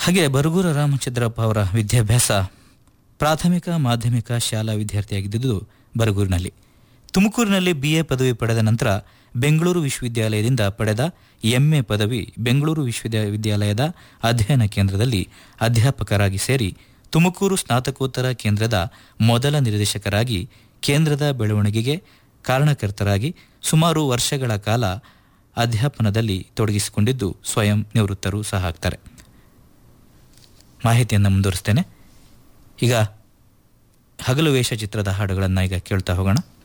ಹಾಗೆ ಬರಗೂರ ರಾಮಚಂದ್ರಪ್ಪ ಅವರ ವಿದ್ಯಾಭ್ಯಾಸ ಪ್ರಾಥಮಿಕ ಮಾಧ್ಯಮಿಕ ಶಾಲಾ ವಿದ್ಯಾರ್ಥಿಯಾಗಿದ್ದುದು ಬರಗೂರಿನಲ್ಲಿ ತುಮಕೂರಿನಲ್ಲಿ ಬಿ ಎ ಪದವಿ ಪಡೆದ ನಂತರ ಬೆಂಗಳೂರು ವಿಶ್ವವಿದ್ಯಾಲಯದಿಂದ ಪಡೆದ ಎಂಎ ಪದವಿ ಬೆಂಗಳೂರು ವಿಶ್ವವಿದ್ಯಾಲಯದ ಅಧ್ಯಯನ ಕೇಂದ್ರದಲ್ಲಿ ಅಧ್ಯಾಪಕರಾಗಿ ಸೇರಿ ತುಮಕೂರು ಸ್ನಾತಕೋತ್ತರ ಕೇಂದ್ರದ ಮೊದಲ ನಿರ್ದೇಶಕರಾಗಿ ಕೇಂದ್ರದ ಬೆಳವಣಿಗೆಗೆ ಕಾರಣಕರ್ತರಾಗಿ ಸುಮಾರು ವರ್ಷಗಳ ಕಾಲ ಅಧ್ಯಾಪನದಲ್ಲಿ ತೊಡಗಿಸಿಕೊಂಡಿದ್ದು ಸ್ವಯಂ ನಿವೃತ್ತರು ಸಹ ಆಗ್ತಾರೆ ಮಾಹಿತಿಯನ್ನು ಮುಂದುವರಿಸ್ತೇನೆ ಈಗ ಹಗಲು ವೇಷ ಚಿತ್ರದ ಹಾಡುಗಳನ್ನು ಈಗ ಕೇಳ್ತಾ ಹೋಗೋಣ